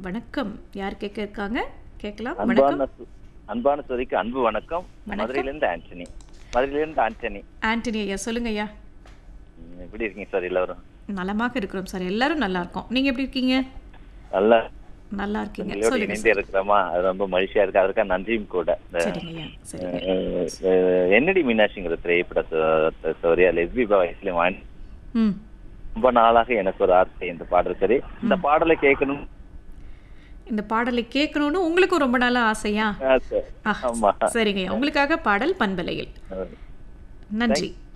வணக்கம் யார் கேட்க இருக்காங்க கேட்கலாம் அன்பான வணக்கம் சு- அன்பான சோதிக்கு அன்பு வணக்கம் வணக்கம். மதுரையிலிருந்து ஆண்டனி மதுரையிலிருந்து ஆண்டனி ஆண்டனி ஐயா சொல்லுங்க ஐயா ம், எப்படி இருக்கீங்க சார் எல்லாரும் நலமாக இருக்கிறோம் சார் எல்லாரும் நல்லா இருக்கோம் நீங்க எப்படி இருக்கீங்க நல்லா நல்லா இருக்கீங்க உங்களோட சொல்லுங்க இணைந்து இருக்கிறோமா அது ரொம்ப மகிழ்ச்சியா இருக்கு அதற்காக நன்றியும் கூட இந்த, சரிங்க ஐயா சரிங்க அஹ், அஹ், என்னடி மீனாட்சிங்கிற திரைப்பட சோரியா லெஸ்பி வயசுல வாங்கி ம் ரொம்ப நாளாக எனக்கு ஒரு ஆசை இந்த பாடல் சரி இந்த பாடலை கேட்கணும் இந்த பாடலை கேட்கணும்னு உங்களுக்கும் ரொம்ப நாளா ஆசையா ஆசை. ஆ, ஆமா சரிங்க ஐயா உங்களுக்காக பாடல் பண்பலையில் அஹ், நன்றி